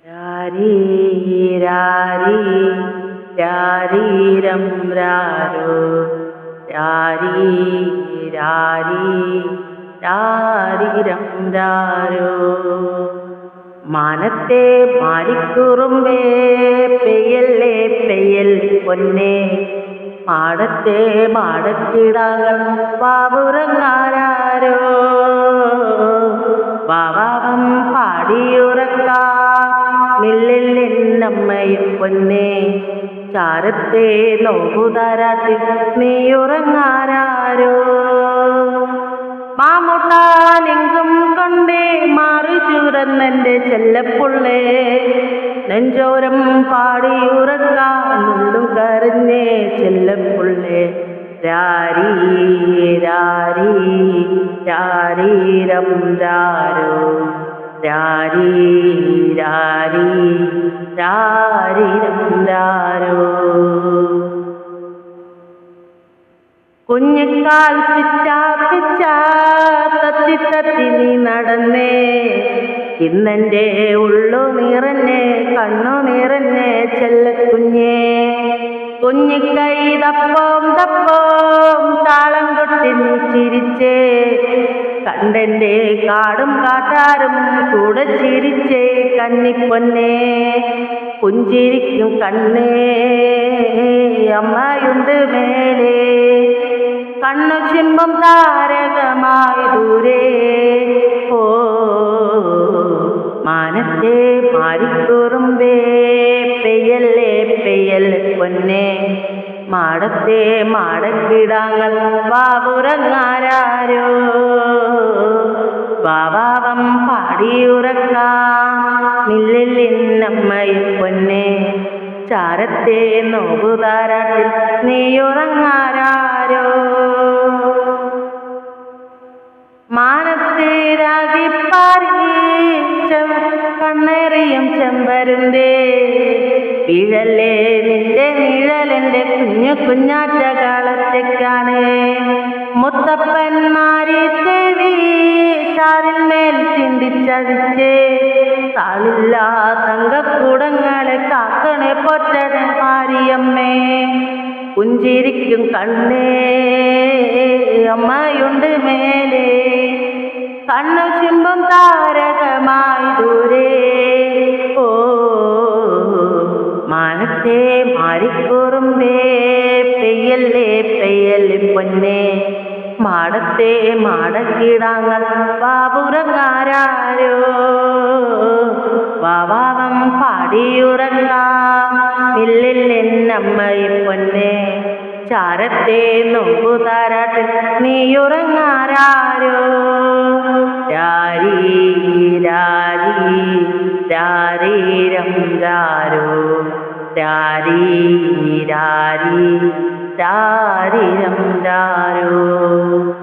രാരീ രാരീ രാരീരം രാരോ രാരീ രാരീ രാരീരം രാരോ മാനത്തെ മാരിക്കുറുമ്പേ പെയ്യല്ലേ പെയ്യൽ പൊന്നേ മാടത്തെ മാടക്കിടാകൾ പാവുറങ്ങാരോ വാവാവം പാടിയുറക്കാം മില്ലില്ലെന്നമ്മയും പൊന്നേ ചാരത്തെ നോക്കുതാരാട്ടി നീയുറങ്ങാരോ മാമുട്ടാനെങ്കും കൊണ്ടേ മാറി ചുരന്നെൻ്റെ ചെല്ലപ്പുള്ളേ നെഞ്ചോരം പാടിയുറക്കാനുള്ളും കരഞ്ഞേ ചെല്ലപ്പുള്ളേ രാരീ രാരീ രാരീരം രാരോ രാരീ രാരീ രാരീരം രാരോ കുഞ്ഞിക്കാൽ പിച്ച പിച്ച തത്തി തത്തി നീ നടന്നേ ഇന്നെൻ്റെ ഉള്ളു നിറഞ്ഞേ കണ്ണു നിറഞ്ഞേ ചെല്ലക്കുഞ്ഞേ കുഞ്ഞിക്കൈ തപ്പോം തപ്പോം താളം കൊട്ടി നീ ചിരിച്ചേ കണ്ടെൻ്റെ കാടും കാട്ടാരും കൂടെ ചിരിച്ചേ കന്നിപ്പൊന്നേ പുഞ്ചിരിക്കും കണ്ണേ അമ്മയുണ്ട് മേലേ കണ്ണു ചിമ്പം താരകമായി ദൂരെ ഓ മാനത്തെ മാരിക്കുറുമ്പേ പെയ്യല്ലേ പെയ്യൽ പൊന്നെ മാടത്തെ മാടക്കിടാങ്ങൾ വാവുറങ്ങാരോ വാവാവം പാടിയുറക്കാം മില്ലിന്നമ്മയും പൊന്നെ ചാരത്തെ നോകുതാരാട്ടിൽ നീയുറങ്ങാരോ മാനത്തേരാകിപ്പാറി കണ്ണേറിയും ചെമ്പരുന്തേ വീഴല്ലേ നിന്റെ നിഴലെന്റെ കുഞ്ഞു കുഞ്ഞാറ്റ കാലത്തേക്കാണ് മുത്തപ്പന്മാരി തേവി ചാരിന്മേൽ ചിന്തിച്ചതിച്ചേ താളില്ല തങ്കക്കൂടങ്ങളെ കാക്കണേ പൊറ്റണ മാരിയമ്മേ പുഞ്ചിരിക്കും കണ്ണേ അമ്മയുണ്ട് മേലേ കണ്ണു ചിമ്പം താരകമായി ദൂരെ ഓ മാനത്തെ മാറിക്കുറുമ്പേ പെയ്യല്ലേ പെയ്യല്ലേ പൊന്നെ മാടത്തെ മാടക്കിടാങ്ങൾ ബാബുറങ്ങാരോ വാവാവം പാടിയുറങ്ങാം ഇല്ലില്ലെന്നമ്മയും പൊന്നെ ചാരത്തെ നോക്കുതാരാട്ടിൽ നീയുറങ്ങാരോ രാരീ രാരീ രാരീരം രാരോ രാരീ രാരീ രാരീരം രാരോ